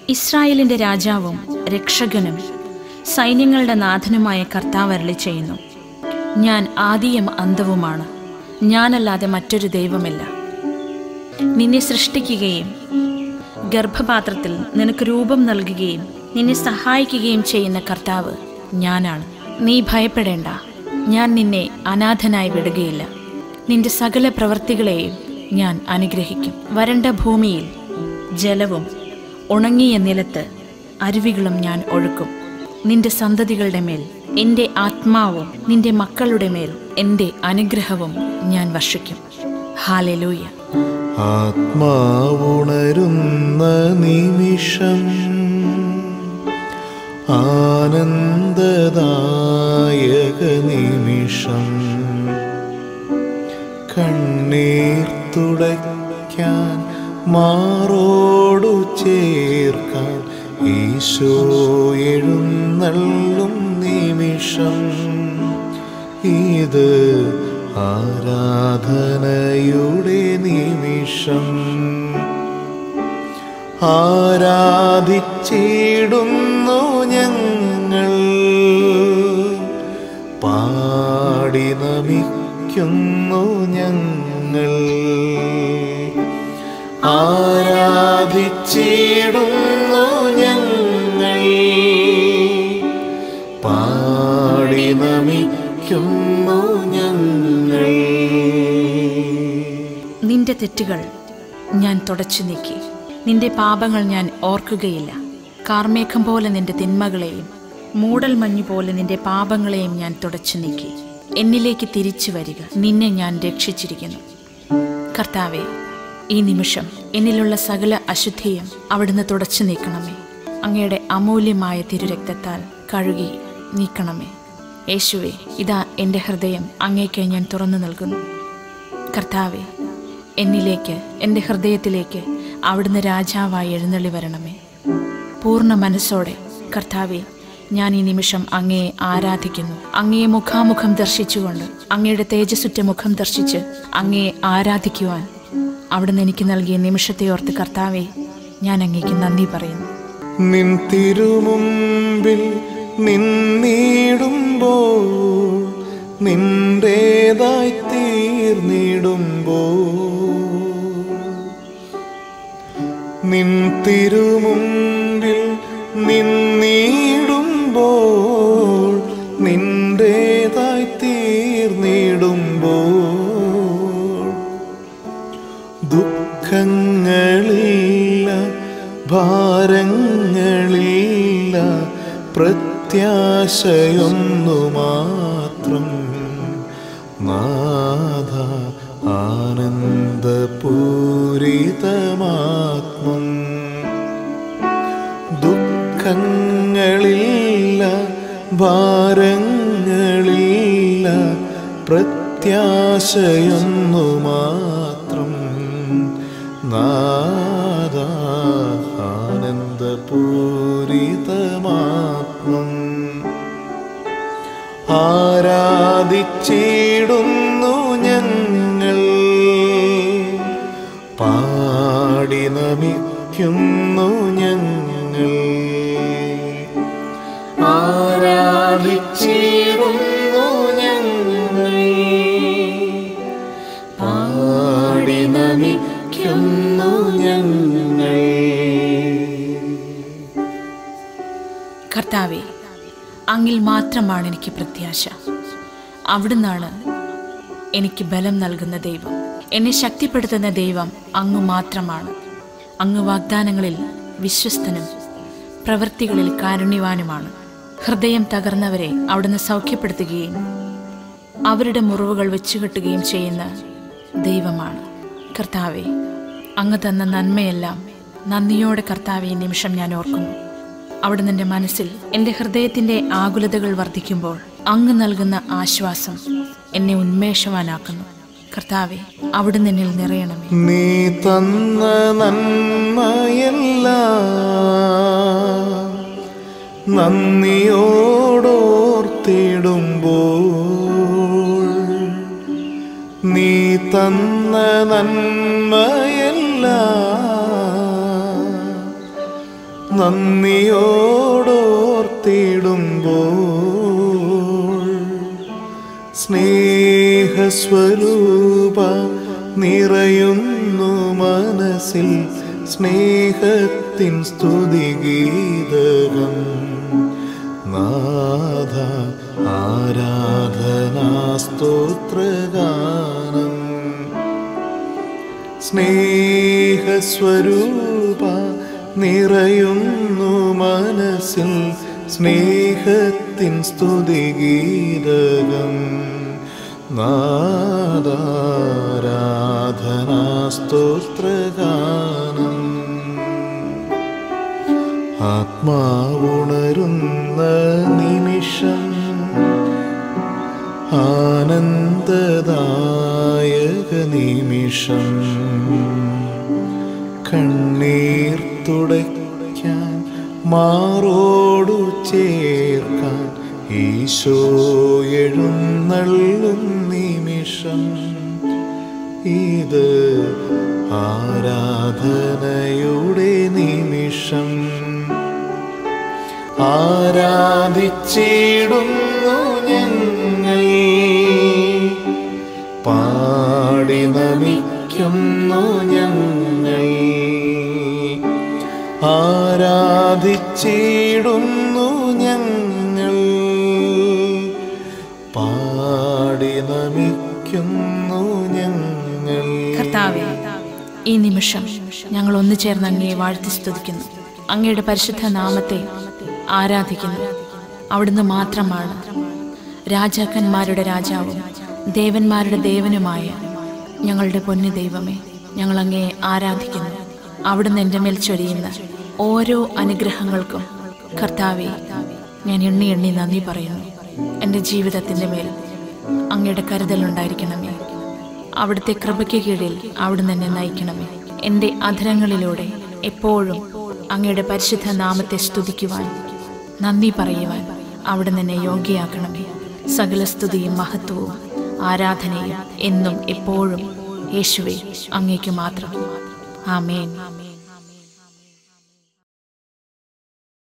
ഇസ്രായേലിന്റെ രാജാവും രക്ഷകനും സൈന്യങ്ങളുടെ നാഥനുമായ കർത്താവ് അരുളി ചെയ്യുന്നു ഞാൻ ആദിയും അന്തവുമാണ് ഞാനല്ലാതെ മറ്റൊരു ദൈവമില്ല നിന്നെ സൃഷ്ടിക്കുകയും ഗർഭപാത്രത്തിൽ നിനക്ക് രൂപം നൽകുകയും നിന്നെ സഹായിക്കുകയും ചെയ്യുന്ന കർത്താവ് ഞാനാണ് നീ ഭയപ്പെടേണ്ട ഞാൻ നിന്നെ അനാഥനായി വിടുകയില്ല നിന്റെ സകല പ്രവൃത്തികളെയും ഞാൻ അനുഗ്രഹിക്കും വരണ്ട ഭൂമിയിൽ ജലവും ഉണങ്ങിയ നിലത്ത് അരുവികളും ഞാൻ ഒഴുക്കും നിന്റെ സന്തതികളുടെ മേൽ എൻ്റെ ആത്മാവും നിന്റെ മക്കളുടെ മേൽ എൻ്റെ അനുഗ്രഹവും ഞാൻ വർഷിക്കും ഹാലലൂയ ആത്മാവുണരുന്ന നിമിഷം ആനന്ദദായക നിമിഷം കണ്ണീർ തുടയ്ക്കാൻ മാറോടു ചേർക്കാൻ ഈശോ എഴുന്നള്ളും നിമിഷം ഇത് ആരാധനയുടെ നിമിഷം ആരാധിച്ചിടുന്നു ഞങ്ങൾ പാടി നമിക്കുന്നു ഞങ്ങൾ ആരാധിച്ചിടുന്നു ഞങ്ങൾ പാടി നമിക്കുന്നു ഞങ്ങൾ നിന്റെ തെറ്റുകൾ ഞാൻ തുടച്ചു നീക്കി നിന്റെ പാപങ്ങൾ ഞാൻ ഓർക്കുകയില്ല കാർമേഘം പോലെ നിന്റെ തിന്മകളെയും മൂടൽ മഞ്ഞു പോലെ നിന്റെ പാപങ്ങളെയും ഞാൻ തുടച്ചു നീക്കി എന്നിലേക്ക് തിരിച്ചു വരിക നിന്നെ ഞാൻ രക്ഷിച്ചിരിക്കുന്നു കർത്താവെ ഈ നിമിഷം എന്നിലുള്ള സകല അശുദ്ധിയും അവിടുന്ന് തുടച്ചു നീക്കണമേ അങ്ങയുടെ അമൂല്യമായ തിരുരക്തത്താൽ കഴുകി നീക്കണമേ യേശുവെ ഇതാ എൻ്റെ ഹൃദയം അങ്ങേക്ക് ഞാൻ തുറന്നു നൽകുന്നു കർത്താവെ എന്നിലേക്ക് എൻ്റെ ഹൃദയത്തിലേക്ക് അവിടുന്ന് രാജാവായി എഴുന്നള്ളി വരണമേ പൂർണ്ണ മനസ്സോടെ കർത്താവെ ഞാൻ ഈ നിമിഷം അങ്ങയെ ആരാധിക്കുന്നു അങ്ങയെ മുഖാമുഖം ദർശിച്ചുകൊണ്ട് അങ്ങയുടെ തേജസ്സുറ്റ മുഖം ദർശിച്ച് അങ്ങയെ ആരാധിക്കുവാൻ അവിടുന്ന് എനിക്ക് നൽകിയ നിമിഷത്തെ ഓർത്ത് കർത്താവെ ഞാൻ അങ്ങേക്ക് നന്ദി പറയുന്നു നിൻ തിരുമുമ്പിൽ നിന്നിടുമ്പോൾ നിന്റേതായി തീർന്നിടുമ്പോൾ നിൻ തിരുമുമ്പിൽ നിന്നിടുമ്പോൾ നിന്റേതായി തീർന്നിടുമ്പോൾ ദുഃഖങ്ങളില്ല ഭാരങ്ങളില്ല പ്രത്യാശയൊന്നു മാത്രം നാഥ ആനന്ദപൂരിതമാത്മം ദുഃഖങ്ങളില്ല ഭാരങ്ങളില്ല പ്രത്യാശയൊന്നു മാത്രം നാദ ആനന്ദപൂരിതമാത്മം ആരാധിച്ചിടുന്നു ഞങ്ങൾ പാടി നമിക്കുന്നു ഞങ്ങൾ ആരാധിച്ചിടുന്നു ഞങ്ങൾ പാടി നമിക്കുന്നു ഞങ്ങൾ കർത്താവെ അങ്ങിൽ മാത്രമാണ് എനിക്ക് പ്രത്യാശ അവിടുന്നാണ് എനിക്ക് ബലം നൽകുന്ന ദൈവം എന്നെ ശക്തിപ്പെടുത്തുന്ന ദൈവം അങ്ങ് മാത്രമാണ് അങ്ങ് വാഗ്ദാനങ്ങളിൽ വിശ്വസ്തനും പ്രവൃത്തികളിൽ കാരുണ്യവാനുമാണ് ഹൃദയം തകർന്നവരെ അവിടുന്ന് സൗഖ്യപ്പെടുത്തുകയും അവരുടെ മുറിവുകൾ വെച്ചുകെട്ടുകയും ചെയ്യുന്ന ദൈവമാണ് കർത്താവെ അങ്ങ് തന്ന നന്മയെല്ലാം നന്ദിയോടെ കർത്താവെ ഈ നിമിഷം ഞാൻ ഓർക്കുന്നു അവിടുന്ന് എൻ്റെ മനസ്സിൽ എൻ്റെ ഹൃദയത്തിൻ്റെ ആകുലതകൾ വർദ്ധിക്കുമ്പോൾ അങ്ങ് നൽകുന്ന ആശ്വാസം എന്നെ ഉന്മേഷവാനാക്കുന്നു കർത്താവെ അവിടുന്ന് എന്നിൽ നിറയണമേ നീ തന്ന നന്മയല്ല നന്ദിയോടോർത്തിടുമ്പോൾ നീ തന്ന നന്മയല്ല നന്ദിയോടോർത്തിടുമ്പോൾ സ്നേഹസ്വരൂപ നിറയുന്നു മനസ്സിൽ സ്നേഹത്തിൻ സ്തുതിഗീതകം നാഥ ആരാധനാ സ്തോത്രഗാനം സ്നേഹസ്വരൂപ നിറയുന്നു മനസ്സിൽ സ്നേഹത്തിൻ സ്തുതിഗീതകം നാദാരാധനാ സ്തോത്രഗാനം ആത്മാവുണരുന്ന നിമിഷം ആനന്ദദായക നിമിഷം കണ്ണീർ തുടയ്ക്കാൻ മാറോടു ചേർക്കാൻ ഈശോ എഴുന്നള്ളും നിമിഷം ഇത് ആരാധനയുടെ നിമിഷം ആരാധിച്ചിടുന്നു ഞങ്ങൾ പാടി നമിക്കുന്നു ഞങ്ങൾ ആരാധിച്ചിടുന്നു ഞങ്ങൾ പാടി നമിക്കുന്നു ഞങ്ങൾ കർത്താവെ ഈ നിമിഷം ഞങ്ങൾ ഒന്നു ചേർന്ന് അങ്ങയെ വാഴ്ത്തി സ്തുതിക്കുന്നു അങ്ങയുടെ പരിശുദ്ധ നാമത്തെ ആരാധിക്കുന്നു അവിടുന്ന് മാത്രമാണ് രാജാക്കന്മാരുടെ രാജാവും ദേവന്മാരുടെ ദേവനുമായ ഞങ്ങളുടെ പൊന്നു ദൈവമേ ഞങ്ങൾ അങ്ങയെ ആരാധിക്കുന്നു അവിടുന്ന് എൻ്റെ മേൽ ചൊരിയുന്ന ഓരോ അനുഗ്രഹങ്ങൾക്കും കർത്താവെ ഞാൻ എണ്ണി എണ്ണി നന്ദി പറയുന്നു എൻ്റെ ജീവിതത്തിൻ്റെ മേൽ അങ്ങയുടെ കരുതലുണ്ടായിരിക്കണമേ അവിടുത്തെ കൃപയ്ക്ക് കീഴിൽ അവിടുന്ന് എന്നെ നയിക്കണമേ എൻ്റെ അധരങ്ങളിലൂടെ എപ്പോഴും അങ്ങയുടെ പരിശുദ്ധ നാമത്തെ സ്തുതിക്കുവാൻ നന്ദി പറയുവാൻ അവിടുന്ന് എന്നെ യോഗ്യയാക്കണമേ സകല സ്തുതിയും മഹത്വവും ആരാധനയും എന്നും എപ്പോഴും യേശുവെ അങ്ങേക്ക് മാത്രം ആമേൻ